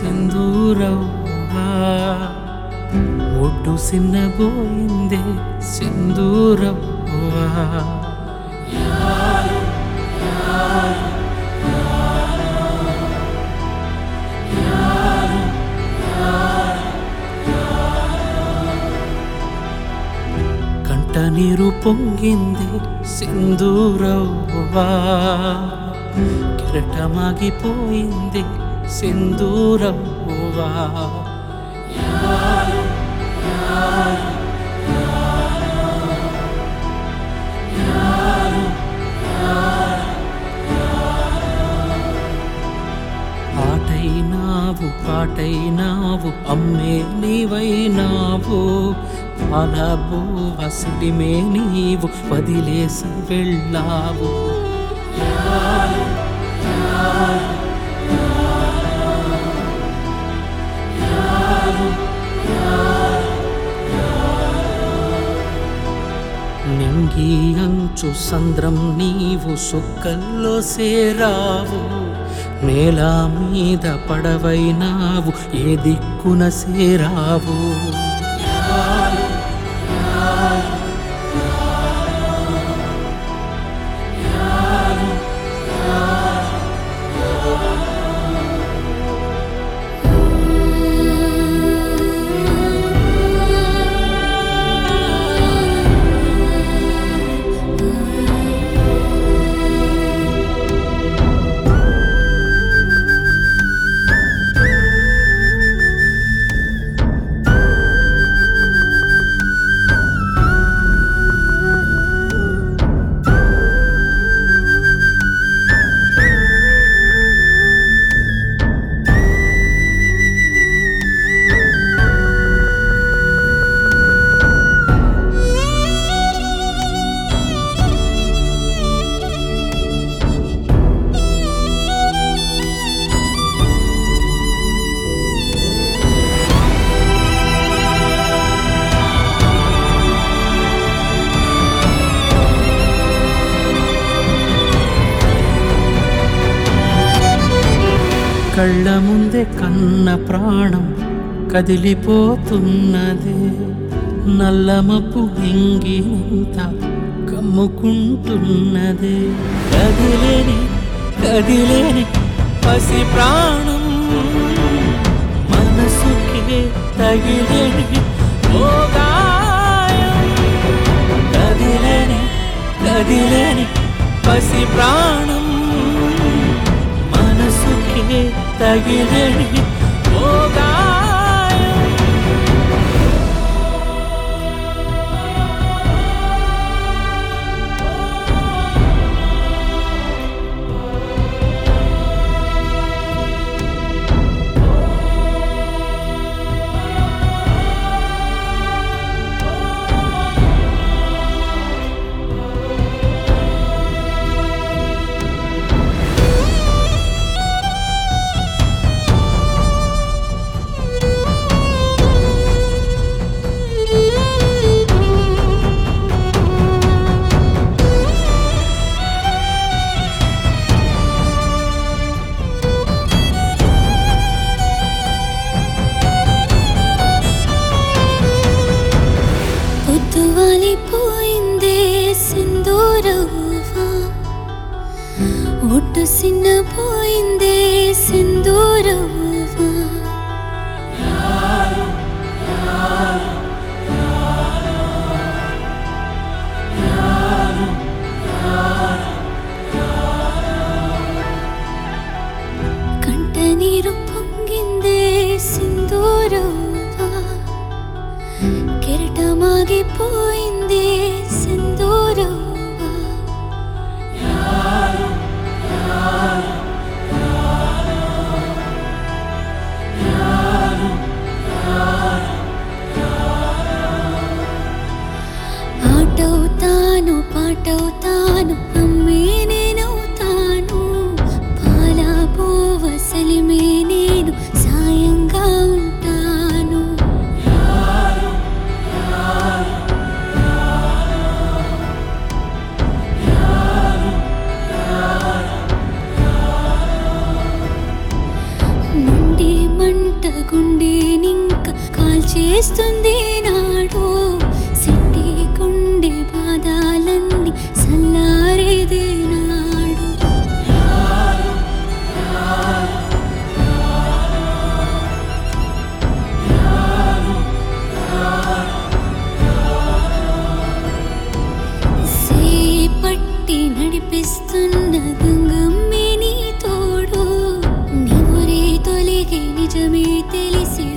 సింధూరవ్వా ఒడ్డు సిన్నబోయిందే సింధూరవ్వా కంట నీరు పొంగింది సింధూరవ్వా కిరటమాగిపోయింది సింధూరవ్వా ఆటైనావు పాటైనావు అమ్మే నీవైనావు పాలబో అసడిమే నీవు వదిలేసి వెళ్ళావు నింగి అంచు సంద్రం నీవు సుక్కల్లో సేరావు నేల మీద పడవైనావు ఏ దిక్కున సేరావు కళ్ళ ముందే కన్న ప్రాణం కదిలిపోతున్నదే నల్లమప్పు మింగినంత కమ్ముకుంటున్నదే కదిలేని కదిలేని పసి ప్రాణం మనసుకే తగిలేని ఓ గాయం కదిలేని కదిలేని పసి ప్రాణం మనసుకే తగిలేని ఓ గాయం గుండెనింక కాల్చేస్తుంది నాడు సిట్టి గుండె బాధాలన్నీ సల్లారేదే నాడు సేపట్టి నడిపిస్తున్న గంగమ్మే నీ తోడు నివురే తొలిగి నిజమే తెలిసి